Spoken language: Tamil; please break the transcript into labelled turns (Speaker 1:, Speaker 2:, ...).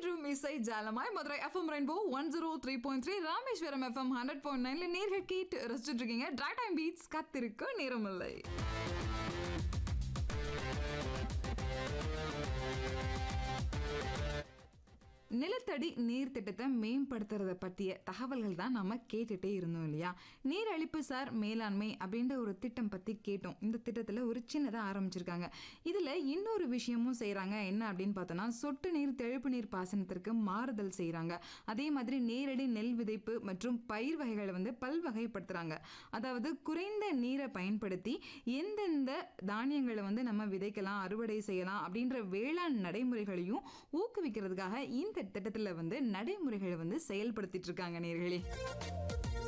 Speaker 1: என்றும் இசை ஜாலமாய் Madurai FM rainbow one zero three point three Rameswaram FM hundred point நைன்ல நேர்கள் கேட்டு ரசிச்சுட்டு இருக்கீங்க ட்ரை டைம் பீட்ஸ் காத்திருக்க நேரமில்லை நிலத்தடி நீர் திட்டத்தை மேம்படுத்துறத பற்றிய தகவல்கள் தான் நம்ம கேட்டுட்டே இருந்தோம் இல்லையா நீர் அழிப்பு சார் மேலாண்மை அப்படின்ற ஒரு திட்டம் பற்றி கேட்டோம் இந்த திட்டத்தில் ஒரு சின்னதாக ஆரம்பிச்சிருக்காங்க இதில் இன்னொரு விஷயமும் செய்கிறாங்க என்ன அப்படின்னு பார்த்தோன்னா சொட்டு நீர் தெழுப்பு நீர் பாசனத்திற்கு மாறுதல் செய்கிறாங்க அதே மாதிரி நேரடி நெல் விதைப்பு மற்றும் பயிர் வகைகளை வந்து பல்வகைப்படுத்துகிறாங்க அதாவது குறைந்த நீரை பயன்படுத்தி எந்தெந்த தானியங்களை வந்து நம்ம விதைக்கலாம் அறுவடை செய்யலாம் அப்படின்ற வேளாண் நடைமுறைகளையும் ஊக்குவிக்கிறதுக்காக இந்த திட்டத்தில் வந்து நடைமுறைகளை வந்து செயல்படுத்திட்டு இருக்காங்க நேர்களே